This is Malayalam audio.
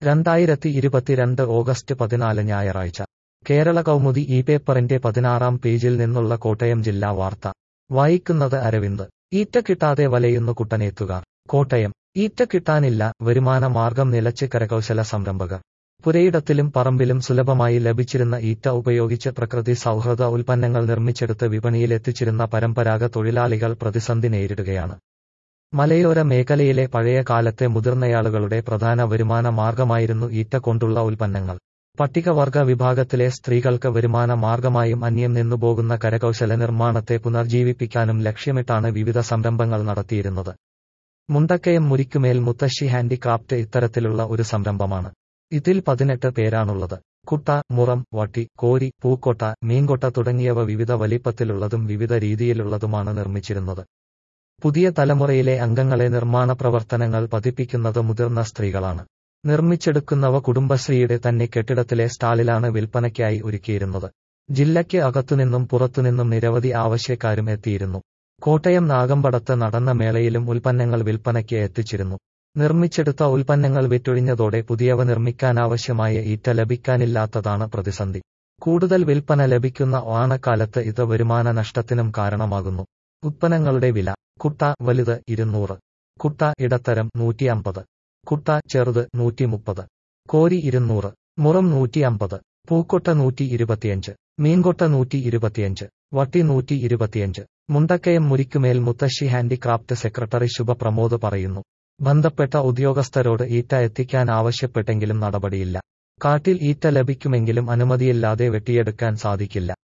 രണ്ടായിരത്തി ഇരുപത്തിരണ്ട് ഓഗസ്റ്റ് പതിനാല് ഞായറാഴ്ച കേരള കൗമുദി ഈ പേപ്പറിന്റെ പതിനാറാം പേജിൽ നിന്നുള്ള കോട്ടയം ജില്ലാ വാർത്ത വായിക്കുന്നത് അരവിന്ദ് ഈറ്റ കിട്ടാതെ വലയുന്നു കുട്ടനേത്തുകാർ കോട്ടയം ഈറ്റ കിട്ടാനില്ല വരുമാന മാർഗം നിലച്ച് കരകൗശല സംരംഭകർ പുരയിടത്തിലും പറമ്പിലും സുലഭമായി ലഭിച്ചിരുന്ന ഈറ്റ ഉപയോഗിച്ച് പ്രകൃതി സൗഹൃദ ഉൽപ്പന്നങ്ങൾ നിർമ്മിച്ചെടുത്ത് വിപണിയിലെത്തിച്ചിരുന്ന പരമ്പരാഗത തൊഴിലാളികൾ പ്രതിസന്ധി നേരിടുകയാണ് മലയോര മേഖലയിലെ പഴയ കാലത്തെ മുതിർന്നയാളുകളുടെ പ്രധാന വരുമാന മാർഗമായിരുന്നു ഈറ്റ കൊണ്ടുള്ള ഉൽപ്പന്നങ്ങൾ പട്ടികവർഗ വിഭാഗത്തിലെ സ്ത്രീകൾക്ക് വരുമാന മാർഗമായും അന്യം നിന്നുപോകുന്ന കരകൗശല നിർമ്മാണത്തെ പുനർജീവിപ്പിക്കാനും ലക്ഷ്യമിട്ടാണ് വിവിധ സംരംഭങ്ങൾ നടത്തിയിരുന്നത് മുണ്ടക്കയം മുരിക്കുമേൽ മുത്തശ്ശി ഹാൻഡിക്രാഫ്റ്റ് ഇത്തരത്തിലുള്ള ഒരു സംരംഭമാണ് ഇതിൽ പതിനെട്ട് പേരാണുള്ളത് കുട്ട മുറം വട്ടി കോരി പൂക്കൊട്ട മീൻകൊട്ട തുടങ്ങിയവ വിവിധ വലിപ്പത്തിലുള്ളതും വിവിധ രീതിയിലുള്ളതുമാണ് നിർമ്മിച്ചിരുന്നത് പുതിയ തലമുറയിലെ അംഗങ്ങളെ നിർമ്മാണ പ്രവർത്തനങ്ങൾ പതിപ്പിക്കുന്നത് മുതിർന്ന സ്ത്രീകളാണ് നിർമ്മിച്ചെടുക്കുന്നവ കുടുംബശ്രീയുടെ തന്നെ കെട്ടിടത്തിലെ സ്റ്റാളിലാണ് വിൽപ്പനയ്ക്കായി ഒരുക്കിയിരുന്നത് ജില്ലയ്ക്ക് അകത്തുനിന്നും പുറത്തുനിന്നും നിരവധി ആവശ്യക്കാരും എത്തിയിരുന്നു കോട്ടയം നാഗമ്പടത്ത് നടന്ന മേളയിലും ഉൽപ്പന്നങ്ങൾ വിൽപ്പനയ്ക്ക് എത്തിച്ചിരുന്നു നിർമ്മിച്ചെടുത്ത ഉൽപ്പന്നങ്ങൾ വിറ്റൊഴിഞ്ഞതോടെ പുതിയവ നിർമ്മിക്കാനാവശ്യമായ ഈറ്റ ലഭിക്കാനില്ലാത്തതാണ് പ്രതിസന്ധി കൂടുതൽ വിൽപ്പന ലഭിക്കുന്ന ഓണക്കാലത്ത് ഇത് വരുമാന നഷ്ടത്തിനും കാരണമാകുന്നു ഉത്പന്നങ്ങളുടെ വില കുട്ട വലുത് ഇരുന്നൂറ് കുട്ട ഇടത്തരം നൂറ്റി അമ്പത് കുട്ട ചെറുത് നൂറ്റി മുപ്പത് കോരി ഇരുന്നൂറ് മുറം നൂറ്റി അമ്പത് പൂക്കൊട്ട നൂറ്റി ഇരുപത്തിയഞ്ച് മീൻകൊട്ട നൂറ്റി ഇരുപത്തിയഞ്ച് വട്ടി നൂറ്റി ഇരുപത്തിയഞ്ച് മുണ്ടക്കയം മുരിക്കുമേൽ മുത്തശ്ശി ഹാൻഡിക്രാഫ്റ്റ് സെക്രട്ടറി ശുഭ പ്രമോദ് പറയുന്നു ബന്ധപ്പെട്ട ഉദ്യോഗസ്ഥരോട് ഈറ്റ എത്തിക്കാൻ ആവശ്യപ്പെട്ടെങ്കിലും നടപടിയില്ല കാട്ടിൽ ഈറ്റ ലഭിക്കുമെങ്കിലും അനുമതിയില്ലാതെ വെട്ടിയെടുക്കാൻ സാധിക്കില്ല